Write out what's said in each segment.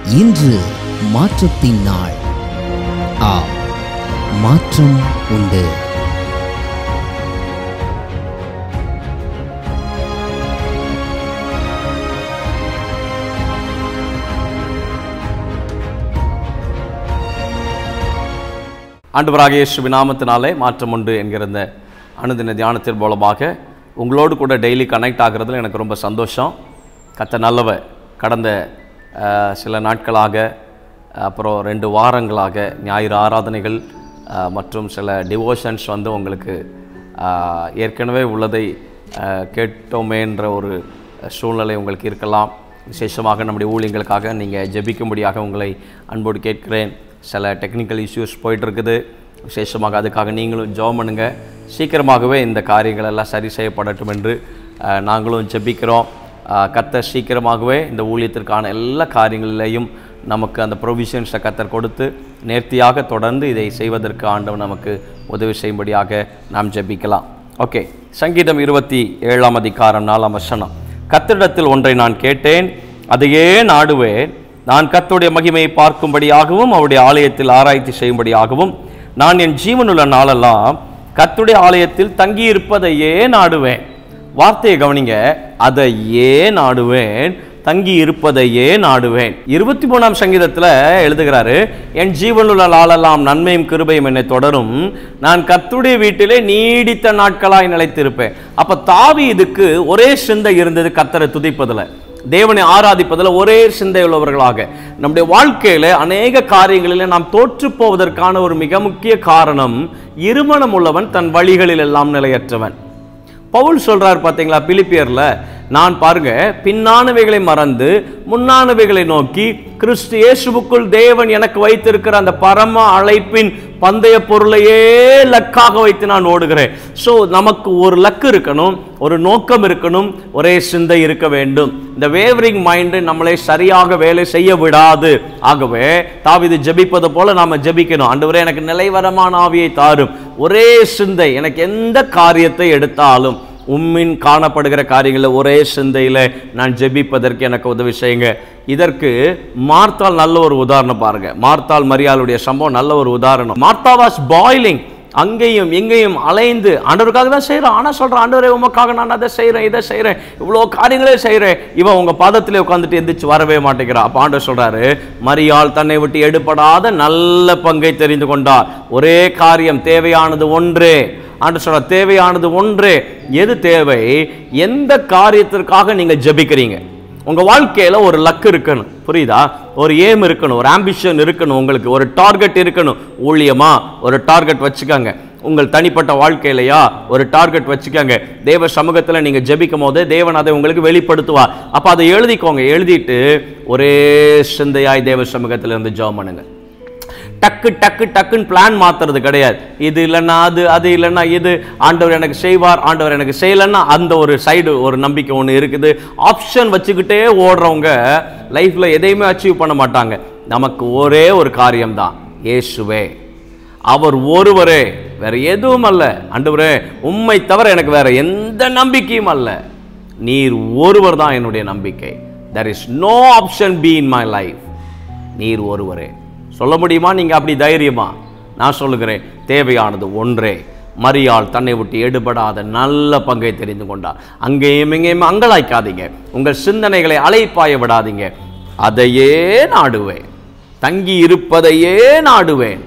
இன்று மாற்றத்தின் நாள் ஆ மாற்றம் உண்டு ஆண்டவராக இயேசு நாமத்தினாலே மாற்றம் உண்டு என்கிற இந்த அனுதின தியானத்தின் மூலமாக உங்களோடு கூட டெய்லி கனெக்ட் ஆகுறதுல எனக்கு ரொம்ப சந்தோஷம் கத்த நல்லவ கடந்த அஹ், சில நாட்களாக அப்புறம் ரெண்டு வாரங்களாக ஞாயிறு ஆராதனைகள் அஹ், மற்றும் சில டிவோஷன்ஸ் வந்து உங்களுக்கு அஹ், ஏற்கனவே உள்ளதை அஹ், கேட்டோமேன்ற ஒரு சூழ்நிலை உங்களுக்கு இருக்கலாம் விசேஷமாக நம்முடைய ஊழியங்களுக்காக நீங்கள் ஜெபிக்கும்படியாக உங்களை அன்போடு கேட்கிறேன் சில டெக்னிக்கல் இஷ்யூஸ் போயிட்டுருக்குது விசேஷமாக அதுக்காக நீங்களும் ஜெபம் பண்ணுங்க சீக்கிரமாகவே இந்த காரியங்கள் எல்லாம் சரி செய்யப்படட்டும் என்று அஹ், நாங்களும் ஜெபிக்கிறோம் அஹ், கர்த்தர் சீக்கிரமாகவே இந்த ஊழியத்திற்கான எல்லா காரியங்களிலேயும் நமக்கு அந்த ப்ரொவிஷன்ஸை கத்தர் கொடுத்து நேர்த்தியாக தொடர்ந்து இதை செய்வதற்கு ஆண்டவர் நமக்கு உதவி செய்யும்படியாக நாம் ஜெபிக்கலாம் ஓகே சங்கீதம் இருபத்தி ஏழாம் அதிகாரம் நாலாம் வசனம் கத்திரிடத்தில் ஒன்றை நான் கேட்டேன் அதையே நாடுவேன் நான் கர்த்தருடைய மகிமையை பார்க்கும்படியாகவும் அவருடைய ஆலயத்தில் ஆராய்ச்சி செய்யும்படியாகவும் நான் என் ஜீவனுள்ள நாளெல்லாம் கர்த்தருடைய ஆலயத்தில் தங்கியிருப்பதையே நாடுவேன் வார்த்தையை கவனிங்க அதையே நாடுவேன் தங்கி இருப்பதையே நாடுவேன் இருபத்தி மூணாம் சங்கீதத்தில் எழுதுகிறாரு என் ஜீவனுள்ள நாளெல்லாம் நன்மையும் கிருபையும் என்னை தொடரும் நான் கர்த்தருடைய வீட்டிலே நீடித்த நாட்களாய் நிலைத்திருப்பேன் அப்ப தாவி இதுக்கு ஒரே சிந்தை இருந்தது கர்த்தரை துதிப்பதில் தேவனை ஆராதிப்பதில் ஒரே சிந்தை உள்ளவர்களாக நம்முடைய வாழ்க்கையில அநேக காரியங்களில் நாம் தோற்று போவதற்கான ஒரு மிக முக்கிய காரணம் இருமணம் உள்ளவன் தன் வழிகளில் எல்லாம் நிலையற்றவன் பவுல் சொல்றார் பாத்தீங்களா பிலிப்பியர்ல நான் பாருங்க பின்னானவைகளை மறந்து முன்னானவைகளை நோக்கி கிறிஸ்து இயேசுவுக்குள் தேவன் எனக்கு வைத்திருக்கிற அந்த பரம அழைப்பின் பந்தய பொருளையே லக்காக வைத்து நான் ஓடுகிறேன் ஸோ நமக்கு ஒரு லக்கு இருக்கணும் ஒரு நோக்கம் இருக்கணும் ஒரே சிந்தை இருக்க வேண்டும் இந்த வேவரிங் மைண்டு நம்மளை சரியாக வேலை செய்ய விடாது ஆகவே தாவிது ஜெபிப்பது போல நாம ஜெபிக்கணும் ஆண்டவரே எனக்கு நிலைவரமான ஆவியை தாரும் ஒரே சிந்தை எனக்கு எந்த காரியத்தை எடுத்தாலும் உம்மின் காணப்படுகிற காரியங்களில் ஒரே சிந்தையில் நான் ஜெபிப்பதற்கு எனக்கு உதவி செய்யுங்க இதற்கு மார்த்தால் நல்ல ஒரு உதாரணம் பாருங்க மார்த்தால் மரியாளுடைய சம்பவம் நல்ல ஒரு உதாரணம் மார்த்தா வாஸ் பாய்லிங் அங்கேயும் எங்கேயும் அலைந்து ஆண்டவருக்காக தான் செய்கிறோம் ஆனால் சொல்கிறேன் ஆண்டவரே உமக்காக நான் அதை செய்கிறேன் இதை செய்கிறேன் இவ்வளோ காரியங்களே செய்கிறேன் இவன் உங்கள் பாதத்திலே உட்காந்துட்டு எந்திரிச்சு வரவே மாட்டேங்கிறான் அப்போ ஆண்டவர் சொல்கிறாரு மரியாள் தன்னை விட்டு எடுபடாத நல்ல பங்கை தெரிந்து கொண்டார் ஒரே காரியம் தேவையானது ஒன்றே ஆண்டு சொல்ற தேவையானது ஒன்றே எது தேவை எந்த காரியத்திற்காக நீங்க ஜெபிக்கிறீங்க உங்க வாழ்க்கையில ஒரு லக் இருக்கணும் புரியுதா ஒரு ஏம் இருக்கணும் ஒரு ஆம்பிஷன் இருக்கணும் உங்களுக்கு ஒரு டார்கெட் இருக்கணும் ஊழியமா ஒரு டார்கெட் வச்சுக்கோங்க உங்கள் தனிப்பட்ட வாழ்க்கையிலையா ஒரு டார்கெட் வச்சுக்கோங்க தேவ சமூகத்தில் நீங்கள் ஜெபிக்கும் போது தேவன் அதை உங்களுக்கு வெளிப்படுத்துவார் அப்போ அதை எழுதிக்கோங்க எழுதிட்டு ஒரே சிந்தையாய் தேவ சமூகத்தில் இருந்து ஜெபம் பண்ணுங்க டக்கு டக்கு டக்குன்னு பிளான் மாத்துறது கிடையாது இது இல்லைன்னா அது அது இல்லைன்னா இது ஆண்டவர் எனக்கு செய்வார் ஆண்டவர் எனக்கு செய்யலைன்னா அந்த ஒரு சைடு ஒரு நம்பிக்கை ஒன்று இருக்குது ஆப்ஷன் வச்சுக்கிட்டே ஓடுறவங்க லைஃப்பில் எதையுமே அச்சீவ் பண்ண மாட்டாங்க நமக்கு ஒரே ஒரு காரியம்தான் இயேசுவே அவர் ஒருவரே வேற எதுவும் அல்ல ஆண்டவரே உம்மை தவிர எனக்கு வேற எந்த நம்பிக்கையும் அல்ல நீர் ஒருவர் தான் என்னுடைய நம்பிக்கை there is no option B in my life நீர் ஒருவரே சொல்ல முடியுமா நீங்க அப்படி தைரியமா நான் சொல்லுகிறேன் தேவையானது ஒன்றே மரியாள் தன்னை விட்டு எடுபடாத நல்ல பங்கை தெரிந்து கொண்டார் அங்கேயும் இங்கேயும் அங்கலாய்க்காதீங்க உங்கள் சிந்தனைகளை அலைப்பாய விடாதீங்க அதையே நாடுவேன் தங்கி இருப்பதையே நாடுவேன்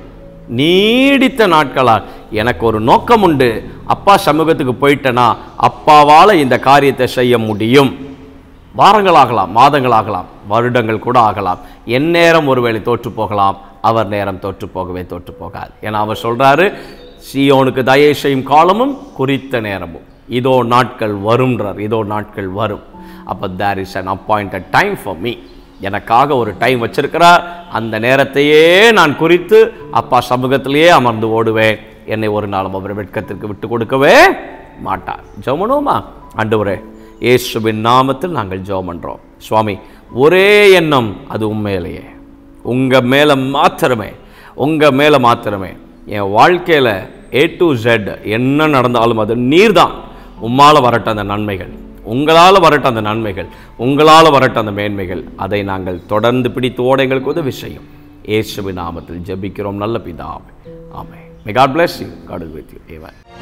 நீடித்த நாட்களால் எனக்கு ஒரு நோக்கம் உண்டு அப்பா சமூகத்துக்கு போயிட்டேனா அப்பாவால் இந்த காரியத்தை செய்ய முடியும் வாரங்கள் ஆகலாம் மாதங்கள் ஆகலாம் வருடங்கள் கூட ஆகலாம் என் நேரம் ஒருவேளை தோற்று போகலாம் அவர் நேரம் தோற்று போகவே தோற்று போகாது ஏன்னா அவர் சொல்றாரு சீயோனுக்கு தயை செய்யும் காலமும் குறித்த நேரமும் இதோ நாட்கள் வரும்ன்றார் இதோ நாட்கள் வரும் அப்போ there is an appointed time for me எனக்காக ஒரு டைம் வச்சிருக்கிறார் அந்த நேரத்தையே நான் குறித்து அப்பா சமூகத்திலேயே அமர்ந்து ஓடுவேன் என்னை ஒரு நாளும் அவர் வெட்கத்திற்கு விட்டு கொடுக்கவே மாட்டார் ஜெபணுமா ஆண்டவரே இயேசுவின் நாமத்தில் நாங்கள் ஜெபம் பண்றோம் சுவாமி ஒரே எண்ணம் அது உண்மையிலேயே உங்க மேல மாத்திரமே உங்க மேல மாத்திரமே என் வாழ்க்கையில ஏ டு ஜெட் என்ன நடந்தாலும் அது நீர்தான் உம்மால வரட்டும் அந்த நன்மைகள் உங்களால் வரட்டும் அந்த நன்மைகள் உங்களால் வரட்டும் அந்த மேன்மைகள் அதை நாங்கள் தொடர்ந்து பிடித்து ஓட எங்களுக்கு உதவி செய்யும் இயேசுவின் நாமத்தில் ஜெபிக்கிறோம் நல்ல பிதாவே amen may God bless you God is with you amen